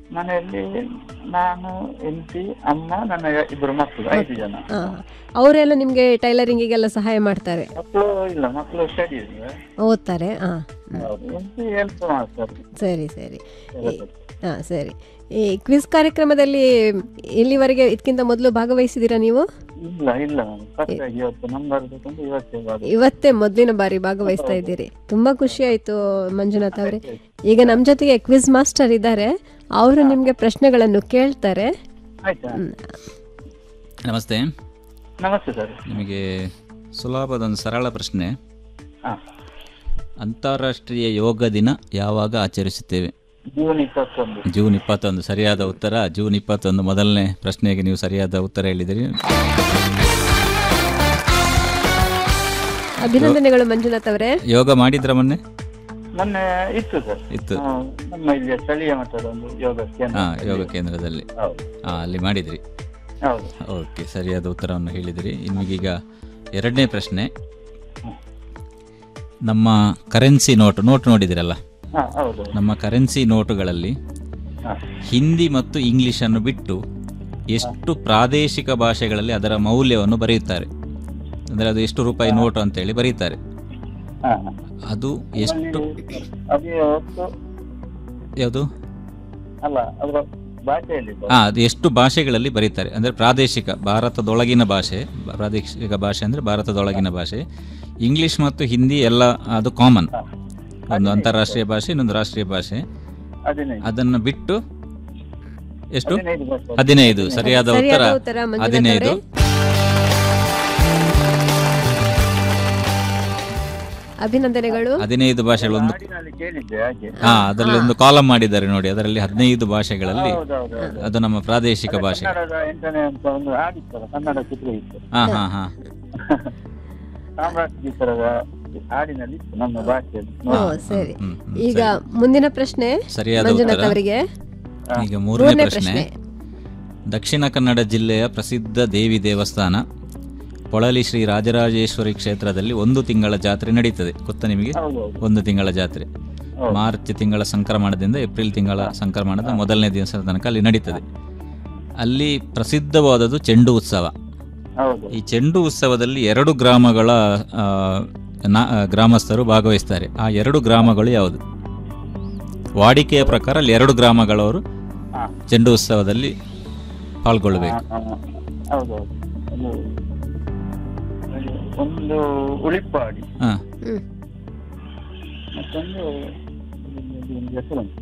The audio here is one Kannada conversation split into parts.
ಮನೆಯಲ್ಲಿ ನಾನು ಹೆಂಡತಿ ಅಮ್ಮ ನನ್ನ ಇಬ್ಬರು ಮಕ್ಕಳು ಐದು ಜನ ಆ, ಅವರೆಲ್ಲ ನಿಮಗೆ ಟೈಲರಿಂಗಿಗೆಲ್ಲ ಸಹಾಯ ಮಾಡ್ತಾರೆ ಮಕ್ಕಳು ಇಲ್ಲ ಮಕ್ಕಳು ಸ್ಟಡಿ ಓದ್ತಾರೆ ಹಾಂ ಹೆಂಡತಿ ಹೆಲ್ಪ್ ಮಾಡ್ತಾರೆ ಸರಿ ಸರಿ ಹಾಂ ಸರಿ ಈ ಕ್ವಿಜ್ ಕಾರ್ಯಕ್ರಮದಲ್ಲಿ ಇಲ್ಲಿವರೆಗೆ ಇದಕ್ಕಿಂತ ಮೊದಲು ಭಾಗವಹಿಸಿದ್ದೀರಾ ನೀವು ಇಲ್ಲ ಇಲ್ಲ ಫಸ್ಟ್ ಆಗಿ ಇವತ್ತು ನಂಬರ್ ಬೇಕಂತ ಇವತ್ತೇ ಬಾರಿ ಇವತ್ತೇ ಮೊದಲಿನ ಬಾರಿ ಭಾಗವಹಿಸ್ತಾ ಇದ್ದೀರಿ ತುಂಬಾ ಖುಷಿ ಆಯ್ತು ಮಂಜುನಾಥ್ ಅವರೇ ಈಗ ನಮ್ಮ ಜೊತೆಗೆ ಕ್ವಿಜ್ ಮಾಸ್ಟರ್ ಇದ್ದಾರೆ ಅವರು ನಿಮಗೆ ಪ್ರಶ್ನೆಗಳನ್ನು ಕೇಳ್ತಾರೆ ಆಯ್ತಾ ಹ್ಮ್. ನಮಸ್ತೆ ನಮಸ್ತೆ ಸರ್ ನಿಮಗೆ ಸುಲಭದೊಂದು ಸರಳ ಪ್ರಶ್ನೆ ಹಾ ಅಂತಾರಾಷ್ಟ್ರೀಯ ಯೋಗ ದಿನ ಯಾವಾಗ ಆಚರಿಸುತ್ತೇವೆ ಜೂನ್ ಇಪ್ಪತ್ತೊಂದು ಜೂನ್ ಇಪ್ಪತ್ತೊಂದು ಸರಿಯಾದ ಉತ್ತರ ಜೂನ್ ಇಪ್ಪತ್ತೊಂದು ಮೊದಲನೇ ಪ್ರಶ್ನೆಗೆ ನೀವು ಸರಿಯಾದ ಉತ್ತರ ಹೇಳಿದಿರಿ ಅಭಿನಂದನೆಗಳು ಮಂಜುನಾಥ್ ಅವರೇ ಯೋಗ ಮಾಡಿದ್ರ ಮೊನ್ನೆ ಮೊನ್ನೆ ಇತ್ತು ಸರ್ ಇತ್ತು ಹಾ, ನಮ್ಮ ಇಲ್ಲಿ ಸ್ಥಳೀಯ ಮಟ್ಟದ ಒಂದು ಯೋಗ ಕೇಂದ್ರ ಹಾಂ ಯೋಗ ಕೇಂದ್ರದಲ್ಲಿ ಹೌದು ಹಾಂ ಅಲ್ಲಿ ಮಾಡಿದ್ರಿ ಹೌದು ಓಕೆ ಸರಿಯಾದ ಉತ್ತರವನ್ನು ಹೇಳಿದಿರಿ ನಿಮಗೀಗ ಎರಡನೇ ಪ್ರಶ್ನೆ ನಮ್ಮ ಕರೆನ್ಸಿ ನೋಟು ನೋಟ್ ನೋಡಿದಿರಲ್ಲ ಹಾ ಹೌದು ನಮ್ಮ ಕರೆನ್ಸಿ ನೋಟುಗಳಲ್ಲಿ ಹಾ ಹಿಂದಿ ಮತ್ತು ಇಂಗ್ಲಿಷನ್ನು ಬಿಟ್ಟು ಎಷ್ಟು ಪ್ರಾದೇಶಿಕ ಭಾಷೆಗಳಲ್ಲಿ ಅದರ ಮೌಲ್ಯವನ್ನು ಬರೆಯುತ್ತಾರೆ ಅಂದರೆ ಅದು ಎಷ್ಟು ರೂಪಾಯಿ ನೋಟು ಅಂತೇಳಿ ಬರೀತಾರೆ ಹಾ ಹಾ. ಅದು ಎಷ್ಟು ಅದು ಹೊತ್ತು ಯಾವುದು ಅಲ್ಲ ಅದರ ಭಾಷೆಯಲ್ಲಿ ಹಾಂ ಅದು ಎಷ್ಟು ಭಾಷೆಗಳಲ್ಲಿ ಬರೀತಾರೆ ಅಂದರೆ ಪ್ರಾದೇಶಿಕ ಭಾರತದೊಳಗಿನ ಭಾಷೆ ಪ್ರಾದೇಶಿಕ ಭಾಷೆ ಅಂದರೆ ಭಾರತದೊಳಗಿನ ಭಾಷೆ ಇಂಗ್ಲಿಷ್ ಮತ್ತು ಹಿಂದಿ ಎಲ್ಲ ಅದು ಕಾಮನ್ ಒಂದು ಅಂತಾರಾಷ್ಟ್ರೀಯ ಭಾಷೆ ಇನ್ನೊಂದು ರಾಷ್ಟ್ರೀಯ ಭಾಷೆ ಹದಿನೈದು ಅದನ್ನು ಬಿಟ್ಟು ಎಷ್ಟು ಹದಿನೈದು ಭಾಷೆ ಹದಿನೈದು ಸರಿಯಾದ ಉತ್ತರ ಸರಿಯಾದ ಉತ್ತರ ಮಂಜುನಾಥ್ ಹದಿನೈದು ಅವರೇ ಅಭಿನಂದನೆಗಳು ಹದಿನೈದು ಭಾಷೆಗಳು ಒಂದು ಹಾಡಿನಲ್ಲಿ ಕೇಳಿದ್ದೆ ಹಾಗೆ ಹಾ ಅದರಲ್ಲಿ ಒಂದು ಕಾಲಂ ಮಾಡಿದ್ದಾರೆ ನೋಡಿ ಅದರಲ್ಲಿ ಹದಿನೈದು ಭಾಷೆಗಳಲ್ಲಿ ಹೌದೌದು ಅದು ನಮ್ಮ ಪ್ರಾದೇಶಿಕ ಭಾಷೆ ಕನ್ನಡದ ಎಂಟನೇ ಅಂತ ಒಂದು ಹಾಡಿತ್ತಲ್ಲ ಕನ್ನಡ ಚಿತ್ರ ಇತ್ತು ಹಾ ಹಾ ಹಾ ಸಾಮ್ರಾಟ್ ಚಿತ್ರದ ಹಾಡಿನಲ್ಲಿ ಇತ್ತು ನಮ್ಮ ಭಾಷೆಯಲ್ಲಿ ಓ ಸರಿ ಹ್ಮ್, ಹ್ಮ್, ಈಗ ಮುಂದಿನ ಪ್ರಶ್ನೆ ಸರಿಯಾದ ಮಂಜುನಾಥ್ ಉತ್ತರ ಅವರಿಗೆ ಈಗ ಮೂರನೇ ಮೂರನೇ ಪ್ರಶ್ನೆ ಪ್ರಶ್ನೆ ದಕ್ಷಿಣ ಕನ್ನಡ ಜಿಲ್ಲೆಯ ಪ್ರಸಿದ್ಧ ದೇವಿ ದೇವಸ್ಥಾನ ಪೊಳಲಿ ಶ್ರೀ ರಾಜರಾಜೇಶ್ವರಿ ಕ್ಷೇತ್ರದಲ್ಲಿ ಒಂದು ತಿಂಗಳ ಜಾತ್ರೆ ನಡೀತದೆ ಗೊತ್ತಾ ನಿಮಗೆ ಹೌದೌದು ಒಂದು ತಿಂಗಳ ಜಾತ್ರೆ ಹೌದು. ಮಾರ್ಚ್ ತಿಂಗಳ ಸಂಕ್ರಮಣದಿಂದ ಏಪ್ರಿಲ್ ತಿಂಗಳ ಸಂಕ್ರಮಣದ ಮೊದಲನೇ ದಿವಸದ ತನಕ ಅಲ್ಲಿ ನಡೀತದೆ ಅಲ್ಲಿ ಪ್ರಸಿದ್ಧವಾದದ್ದು ಚೆಂಡು ಉತ್ಸವ ಹೌದು ಈ ಚೆಂಡು ಉತ್ಸವದಲ್ಲಿ ಎರಡು ಗ್ರಾಮಗಳ ಆ, ನಾ- ಆ, ಗ್ರಾಮಸ್ಥರು ಭಾಗವಹಿಸ್ತಾರೆ ಆ ಎರಡು ಗ್ರಾಮಗಳು ಯಾವುದು ವಾಡಿಕೆಯ ಪ್ರಕಾರ ಅಲ್ಲಿ ಎರಡು ಗ್ರಾಮಗಳವರು ಹಾ. ಚೆಂಡು ಉತ್ಸವದಲ್ಲಿ ಪಾಲ್ಗೊಳ್ಳಬೇಕು ಹಾ, ಹಾ. ಹೌದೌದು ಒಂದು ಒಂದು ಉಳಿಪ್ಪಾಡಿ ಹಾ ಹ್ಮ್ ಮತ್ತೊಂದು ಒಂದು ಹೆಸರುಂಟು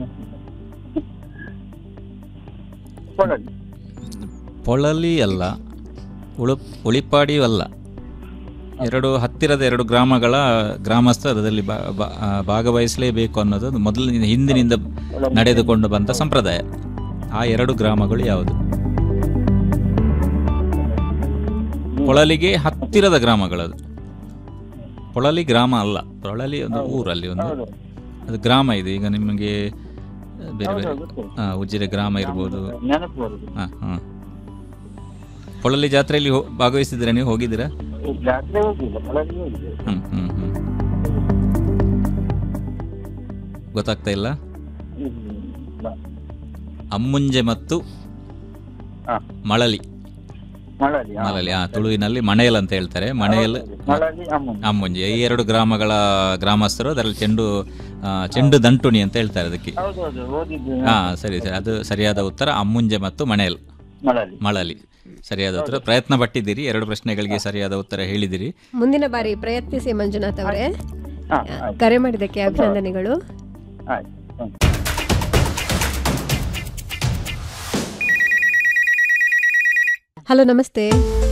ಕೊಡಲಿ ಪೊಳಲಿ ಅಲ್ಲ ಉಳು ಉಳಿಪಾಡಿಯೂ ಅಲ್ಲ ಎರಡು ಹತ್ತಿರದ ಎರಡು ಗ್ರಾಮಗಳ ಗ್ರಾಮಸ್ಥರು ಅದರಲ್ಲಿ ಬಾ- ಬಾ- ಆ, ಭಾಗವಹಿಸಲೇಬೇಕು ಅನ್ನೋದು ಒಂದು ಮೊದಲಿನಿಂದ ಹಿಂದಿನಿಂದ ನಡೆದುಕೊಂಡು ಬಂದ ಸಂಪ್ರದಾಯ ಆ ಎರಡು ಗ್ರಾಮಗಳು ಯಾವುದು ಪೊಳಲಿಗೆ ಹತ್ತಿರದ ಗ್ರಾಮಗಳದು ಪೊಳಲಿ ಗ್ರಾಮ ಅಲ್ಲ ಪೊಳಲಿ ಒಂದು ಊರಲ್ಲಿ ಒಂದು ಹೌದು ಅದು ಗ್ರಾಮ ಇದೆ ಈಗ ನಿಮಗೆ ಬೇರೆ ಬೇರೆ ಹೌದು, ಗೊತ್ತು. ಹಾ, ಉಜಿರೆ ಗ್ರಾಮ ಇರ್ಬೋದು ನೆನಪು ಬರುದು ಹಾ ಹಾ ಪೊಳಲಿ ಜಾತ್ರೆಯಲ್ಲಿ ಹೋ- ಭಾಗವಹಿಸಿದ್ದೀರಾ ನೀವು ಹೋಗಿದ್ದೀರಾ ಈ ಜಾತ್ರೆ ಹೋಗಿಲ್ಲ ಒಳಗೆ ಹೋಗಿದೆ ಹ್ಮ್ ಹ್ಮ್ ಹ್ಮ್ ಗೊತ್ತಾಗ್ತಾ ಇಲ್ಲ ಇಲ್ಲ. ಅಮ್ಮುಂಜೆ ಮತ್ತು ಹಾ. ಮಳಲಿ ಮಳಲಿ ಹಾ. ಮಳಲಿ ಆ ತುಳುವಿನಲ್ಲಿ ಮಣೆಯಲ್ ಅಂತ ಹೇಳ್ತಾರೆ ಮಣೆಯಲ್ ಮಳಲಿ ಅಮ್ಮನ್ ಅಮ್ಮುಂಜೆ ಈ ಎರಡು ಗ್ರಾಮಗಳ ಗ್ರಾಮಸ್ಥರು ಅದರಲ್ಲಿ ಚೆಂಡು ಆ, ಚೆಂಡು ದಂಟುಣಿ ಅಂತ ಹೇಳ್ತಾರೆ ಅದಕ್ಕೆ ಹೌದೌದು ಓದಿದ್ದು ಹಾ ಸರಿ ಸರಿ ಅದು ಸರಿಯಾದ ಉತ್ತರ ಅಮ್ಮುಂಜೆ ಮತ್ತು ಮಣೆಯಲ್ ಮಳಲಿ ಮಳಲಿ ಸರಿಯಾದ ಉತ್ತರ ಪ್ರಯತ್ನ ಪಟ್ಟಿದ್ದೀರಿ ಎರಡು ಪ್ರಶ್ನೆಗಳಿಗೆ ಸರಿಯಾದ ಉತ್ತರ ಹೇಳಿದಿರಿ ಮುಂದಿನ ಬಾರಿ ಪ್ರಯತ್ನಿಸಿ ಮಂಜುನಾಥ್ ಅವರೇ ಹಾ ಆಯ್ತು ಕರೆ ಮಾಡಿದ್ದಕ್ಕೆ ಅಭಿನಂದನೆಗಳು ಆಯ್ತು thank you. ಹಲೋ ನಮಸ್ತೆ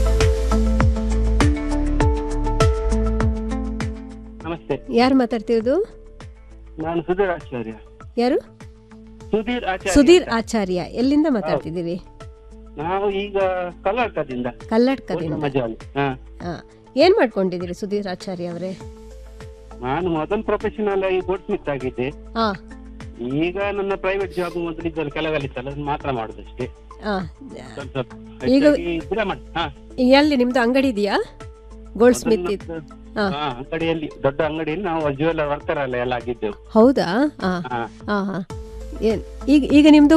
ನಮಸ್ತೆ ಯಾರು ಮಾತಾಡ್ತಿರೋದು ನಾನು ಸುಧೀರ್ ಆಚಾರ್ಯ ಯಾರು ಸುಧೀರ್ ಆಚಾರ್ಯ ಸುಧೀರ್ ಆಚಾರ್ಯ ಎಲ್ಲಿಂದ ಮಾತಾಡ್ತಿದ್ದೀರಿ ನಾವು ಈಗ ಕರ್ನಾಟಕದಿಂದ ಕಲ್ಲಡ್ಕದಿಂದ ಮಜಾಲಿ ಹಾ ಹಾ ಏನ್ ಮಾಡ್ಕೊಂಡಿದ್ದೀರಿ ಸುಧೀರ್ ಆಚಾರ್ಯ ಅವರೇ ನಾನು ಮೊದಲು ಪ್ರೊಫೆಷನಲ್ ಆಗಿ ಬೋಟ್ ಸ್ಮಿತ್ ಆಗಿದ್ದೆ ಹಾ ಈಗ ನನ್ನ ಪ್ರೈವೇಟ್ ಜಾಬ್ ಮೊದಲಿದ್ದಲ್ಲಿ ಕೆಲವಲ್ಲಿತ್ತಲ್ಲ ಅದನ್ನ ಮಾತ್ರ ಮಾಡುದಷ್ಟೇ ಹಾ ಸ್ವಲ್ಪ ಸ್ವಲ್ಪ ಈಗ- ಹೆಚ್ಚಾಗಿ ವಿರಾಮ ಹಾ ಎಲ್ಲಿ ನಿಮ್ದು ಅಂಗಡಿ ಇದೆಯಾ ಗೋಲ್ಡ್ ಸ್ಮಿತ್ ಇದ್- ಹಾ. ಹಾ ಅಂಗಡಿಯಲ್ಲಿ ದೊಡ್ಡ ಅಂಗಡಿಯಲ್ಲಿ ನಾವು ಜ್ಯುವೆಲ್ಲರ್ ವರ್ಕರ್ ಎಲ್ಲ ಎಲ್ಲ ಆಗಿದ್ದೆವು ಹೌದಾ ಹಾ ಹಾ ಹಾ ಹಾ ಏನ್ ಈಗ ಈಗ ನಿಮ್ದು